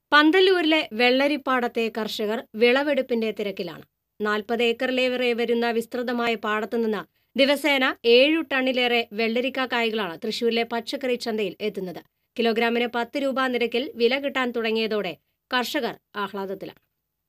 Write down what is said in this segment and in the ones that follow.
പന്തല്ലൂരിലെ വെള്ളരിപ്പാടത്തെ കർഷകർ വിളവെടുപ്പിന്റെ തിരക്കിലാണ് നാൽപ്പത് ഏക്കറിലേറെ വരുന്ന വിസ്തൃതമായ പാടത്തുനിന്ന് ദിവസേന ഏഴു ടണ്ണിലേറെ വെള്ളരിക്ക കായ്കളാണ് തൃശൂരിലെ പച്ചക്കറി ചന്തയിൽ എത്തുന്നത് കിലോഗ്രാമിന് പത്ത് രൂപ നിരക്കിൽ വില കിട്ടാൻ തുടങ്ങിയതോടെ കർഷകർ ആഹ്ലാദത്തിലാണ്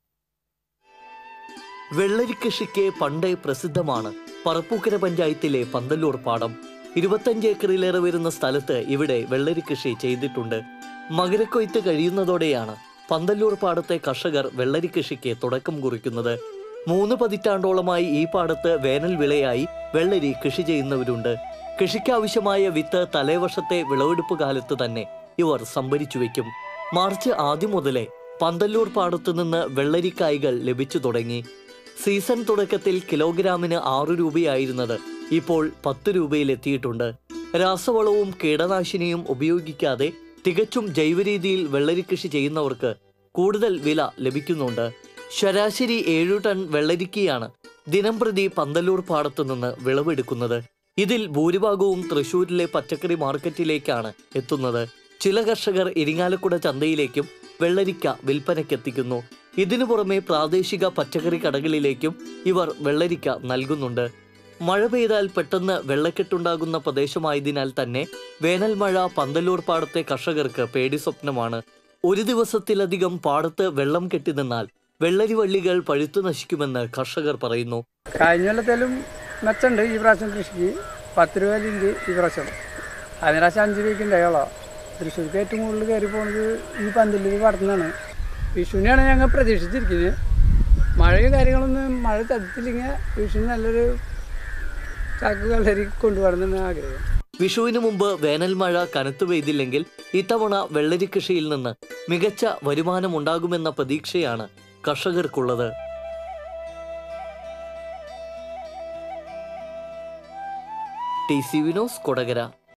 വെള്ളരിക്കൃഷിക്ക് പണ്ടേ പ്രസിദ്ധമാണ് പറപ്പൂക്കര പഞ്ചായത്തിലെ പന്തല്ലൂർ പാടം ഇരുപത്തഞ്ച് ഏക്കറിലേറെ വരുന്ന സ്ഥലത്ത് ഇവിടെ വെള്ളരിക്കൃഷി ചെയ്തിട്ടുണ്ട് മകരക്കൊയ്ത്ത് കഴിയുന്നതോടെയാണ് പന്തല്ലൂർ പാടത്തെ കർഷകർ വെള്ളരിക്കൃഷിക്ക് തുടക്കം കുറിക്കുന്നത് മൂന്ന് പതിറ്റാണ്ടോളമായി ഈ പാടത്ത് വേനൽ വിളയായി വെള്ളരി കൃഷി ചെയ്യുന്നവരുണ്ട് കൃഷിക്കാവശ്യമായ വിത്ത് തലേവർഷത്തെ വിളവെടുപ്പ് കാലത്ത് തന്നെ ഇവർ സംഭരിച്ചു വെക്കും മാർച്ച് ആദ്യം മുതലേ പന്തല്ലൂർ പാടത്തു നിന്ന് വെള്ളരിക്കായ്കൾ ലഭിച്ചു തുടങ്ങി സീസൺ തുടക്കത്തിൽ കിലോഗ്രാമിന് ആറു രൂപയായിരുന്നത് ഇപ്പോൾ പത്ത് രൂപയിലെത്തിയിട്ടുണ്ട് രാസവളവും കീടനാശിനിയും ഉപയോഗിക്കാതെ തികച്ചും ജൈവരീതിയിൽ വെള്ളരിക്കൃഷി ചെയ്യുന്നവർക്ക് കൂടുതൽ വില ലഭിക്കുന്നുണ്ട് ശരാശരി ഏഴു ടൺ വെള്ളരിക്കയാണ് ദിനംപ്രതി പന്തല്ലൂർ പാടത്തു നിന്ന് വിളവെടുക്കുന്നത് ഇതിൽ ഭൂരിഭാഗവും തൃശൂരിലെ പച്ചക്കറി മാർക്കറ്റിലേക്കാണ് എത്തുന്നത് ചില കർഷകർ ഇരിങ്ങാലക്കുട ചന്തയിലേക്കും വെള്ളരിക്ക വിൽപ്പനയ്ക്കെത്തിക്കുന്നു ഇതിനു പുറമെ പ്രാദേശിക പച്ചക്കറി കടകളിലേക്കും ഇവർ വെള്ളരിക്ക നൽകുന്നുണ്ട് മഴ പെയ്താൽ പെട്ടെന്ന് വെള്ളക്കെട്ടുണ്ടാകുന്ന പ്രദേശമായതിനാൽ തന്നെ വേനൽ മഴ പന്തല്ലൂർ പാടത്തെ കർഷകർക്ക് പേടി സ്വപ്നമാണ് ഒരു ദിവസത്തിലധികം പാടത്ത് വെള്ളം കെട്ടി നിന്നാൽ വെള്ളരി വള്ളികൾ പഴുത്തു നശിക്കുമെന്ന് കർഷകർ പറയുന്നു കഴിഞ്ഞ കൊല്ലത്തിലും മെച്ചമുണ്ട് ഈ പ്രാവശ്യം കൃഷിക്ക് പത്ത് രൂപ ഉണ്ട് ഈ പ്രാവശ്യം അതിന് പ്രാവശ്യം അഞ്ച് രൂപയ്ക്ക് ഉണ്ടായോളോ തൃശ്ശൂർക്ക് ഏറ്റവും കൂടുതൽ കയറി പോകുന്നത് ഈ പന്തല്ലൂർ പടത്തുനിന്നാണ് വിഷുവിനെയാണ് ഞങ്ങൾ പ്രതീക്ഷിച്ചിരിക്കുന്നത് മഴയും കാര്യങ്ങളൊന്നും മഴ തത്തില്ലെങ്കിൽ വിഷുവിന് നല്ലൊരു ചാക്ക് കല്ലരി കൊണ്ടുപോകണമെന്നാണ് ആഗ്രഹം വിഷുവിന് മുമ്പ് വേനൽ മഴ കനത്തു പെയ്തില്ലെങ്കിൽ ഇത്തവണ വെള്ളരി കൃഷിയിൽ നിന്ന് മികച്ച വരുമാനമുണ്ടാകുമെന്ന പ്രതീക്ഷയാണ് കർഷകർക്കുള്ളത് ടി സി വിനോസ് കൊടകര